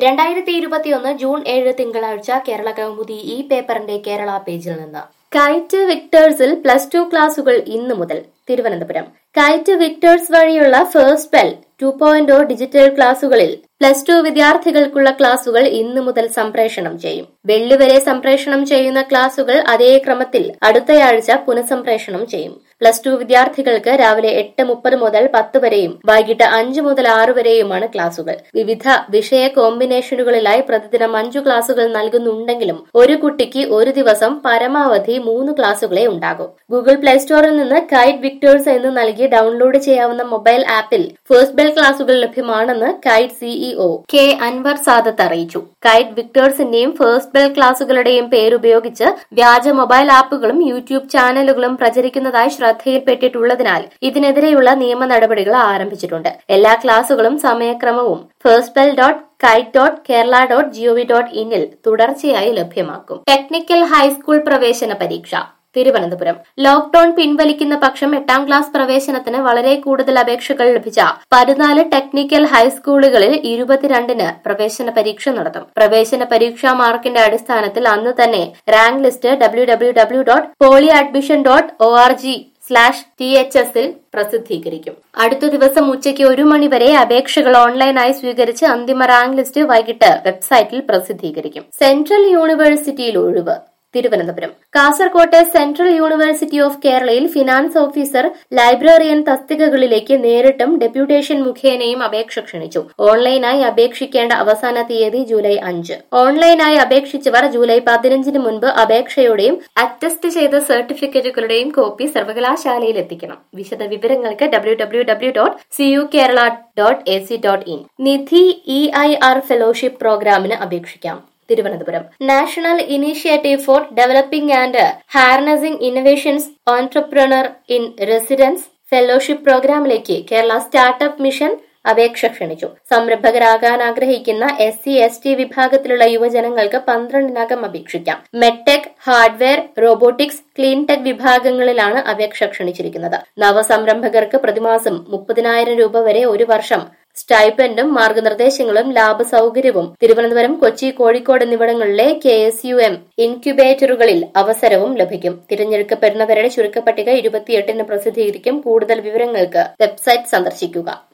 രണ്ടായിരത്തി ഇരുപത്തിയൊന്ന് ജൂൺ ഏഴ് തിങ്കളാഴ്ച കേരള കൗമുദി ഈ പേപ്പറിന്റെ കേരള പേജിൽ നിന്ന് കൈറ്റ് വിക്ടേഴ്സിൽ പ്ലസ് ടു ക്ലാസുകൾ ഇന്നു മുതൽ തിരുവനന്തപുരം കൈറ്റ് വിക്ടേഴ്സ് വഴിയുള്ള first bell two point digital ക്ലാസുകളിൽ പ്ലസ് ടു വിദ്യാർത്ഥികൾക്കുള്ള ക്ലാസുകൾ ഇന്നു മുതൽ സംപ്രേഷണം ചെയ്യും വെള്ളി വരെ സംപ്രേഷണം ചെയ്യുന്ന ക്ലാസുകൾ അതേ ക്രമത്തിൽ അടുത്തയാഴ്ച പുനഃസംപ്രേഷണം ചെയ്യും പ്ലസ് ടു വിദ്യാർത്ഥികൾക്ക് രാവിലെ എട്ട് മുപ്പത് മുതൽ പത്ത് വരെയും വൈകിട്ട് അഞ്ച് മുതൽ ആറ് വരെയുമാണ് ക്ലാസുകൾ വിവിധ വിഷയ കോമ്പിനേഷനുകളിലായി പ്രതിദിനം അഞ്ചു ക്ലാസുകൾ നൽകുന്നുണ്ടെങ്കിലും ഒരു കുട്ടിക്ക് ഒരു ദിവസം പരമാവധി മൂന്ന് ക്ലാസുകളെ ഉണ്ടാകും ഗൂഗിൾ പ്ലേ സ്റ്റോറിൽ നിന്ന് കൈറ്റ് വിക്ടേഴ്സ് എന്ന് നൽകി ഡൗൺലോഡ് ചെയ്യാവുന്ന മൊബൈൽ ആപ്പിൽ ഫസ്റ്റ് ബെൽ ക്ലാസുകൾ ലഭ്യമാണെന്ന് KITE CEO K Anwar Sadath അറിയിച്ചു കൈറ്റ് വിക്ടേഴ്സിന്റെയും ഫസ്റ്റ് ബെൽ ക്ലാസുകളുടെയും പേരുപയോഗിച്ച് വ്യാജ മൊബൈൽ ആപ്പുകളും യൂട്യൂബ് ചാനലുകളും പ്രചരിക്കുന്നതായി ശ്രദ്ധയിൽപ്പെട്ടിട്ടുള്ളതിനാൽ ഇതിനെതിരെയുള്ള നിയമ നടപടികൾ ആരംഭിച്ചിട്ടുണ്ട് എല്ലാ ക്ലാസുകളും സമയക്രമവും first bell dot KITE dot Kerala dot gov dot ഇന്നിൽ തുടർച്ചയായി ലഭ്യമാക്കും ടെക്നിക്കൽ ഹൈസ്കൂൾ പ്രവേശന പരീക്ഷ തിരുവനന്തപുരം ലോക്ഡൌൺ പിൻവലിക്കുന്ന പക്ഷം എട്ടാം ക്ലാസ് പ്രവേശനത്തിന് വളരെ കൂടുതൽ അപേക്ഷകൾ ലഭിച്ച പതിനാല് ടെക്നിക്കൽ ഹൈസ്കൂളുകളിൽ ഇരുപത്തിരണ്ടിന് പ്രവേശന പരീക്ഷ നടത്തും പ്രവേശന പരീക്ഷാ മാർക്കിന്റെ അടിസ്ഥാനത്തിൽ അന്ന് തന്നെ rank list W W W dot poly admission dot O R G slash T H എസിൽ പ്രസിദ്ധീകരിക്കും അടുത്ത ദിവസം ഉച്ചയ്ക്ക് ഒരു മണിവരെ അപേക്ഷകൾ ഓൺലൈനായി സ്വീകരിച്ച് അന്തിമ റാങ്ക് ലിസ്റ്റ് വൈകിട്ട് വെബ്സൈറ്റിൽ പ്രസിദ്ധീകരിക്കും സെൻട്രൽ യൂണിവേഴ്സിറ്റിയിൽ ഒഴിവ് തിരുവനന്തപുരം കാസർകോട്ടെ സെൻട്രൽ യൂണിവേഴ്സിറ്റി ഓഫ് കേരളയിൽ ഫിനാൻസ് ഓഫീസർ ലൈബ്രറിയൻ തസ്തികകളിലേക്ക് നേരിട്ടും ഡെപ്യൂട്ടേഷൻ മുഖേനയും അപേക്ഷ ക്ഷണിച്ചു ഓൺലൈനായി അപേക്ഷിക്കേണ്ട അവസാന തീയതി ജൂലൈ അഞ്ച് ഓൺലൈനായി അപേക്ഷിച്ചവർ ജൂലൈ പതിനഞ്ചിന് മുൻപ് അപേക്ഷയുടെയും അറ്റസ്റ്റ് ചെയ്ത സർട്ടിഫിക്കറ്റുകളുടെയും കോപ്പി സർവകലാശാലയിൽ എത്തിക്കണം വിശദ വിവരങ്ങൾക്ക് W W W dot C U Kerala dot A C dot in Nidhi E I R fellowship പ്രോഗ്രാമിന് അപേക്ഷിക്കാം Thiruvananthapuram national initiative for developing and harnessing innovations entrepreneur in residence fellowship പ്രോഗ്രാമിലേക്ക് കേരള സ്റ്റാർട്ടപ്പ് മിഷൻ അപേക്ഷ ക്ഷണിച്ചു സംരംഭകരാകാൻ ആഗ്രഹിക്കുന്ന എസ് സി എസ് ടി വിഭാഗത്തിലുള്ള യുവജനങ്ങൾക്ക് പന്ത്രണ്ടിനകം അപേക്ഷിക്കാം medtech hardware robotics clean tech വിഭാഗങ്ങളിലാണ് അപേക്ഷ ക്ഷണിച്ചിരിക്കുന്നത് നവസംരംഭകർക്ക് പ്രതിമാസം മുപ്പതിനായിരം രൂപ വരെ ഒരു വർഷം സ്റ്റൈപ്പൻഡും മാർഗനിർദ്ദേശങ്ങളും ലാഭ സൗകര്യവും തിരുവനന്തപുരം കൊച്ചി കോഴിക്കോട് എന്നിവിടങ്ങളിലെ കെ എസ് യു എം ഇൻക്യുബേറ്ററുകളിൽ അവസരവും ലഭിക്കും തിരഞ്ഞെടുക്കപ്പെടുന്നവരുടെ ചുരുക്കപ്പട്ടിക ഇരുപത്തിയെട്ടിന് പ്രസിദ്ധീകരിക്കും കൂടുതൽ വിവരങ്ങൾക്ക് വെബ്സൈറ്റ് സന്ദർശിക്കുക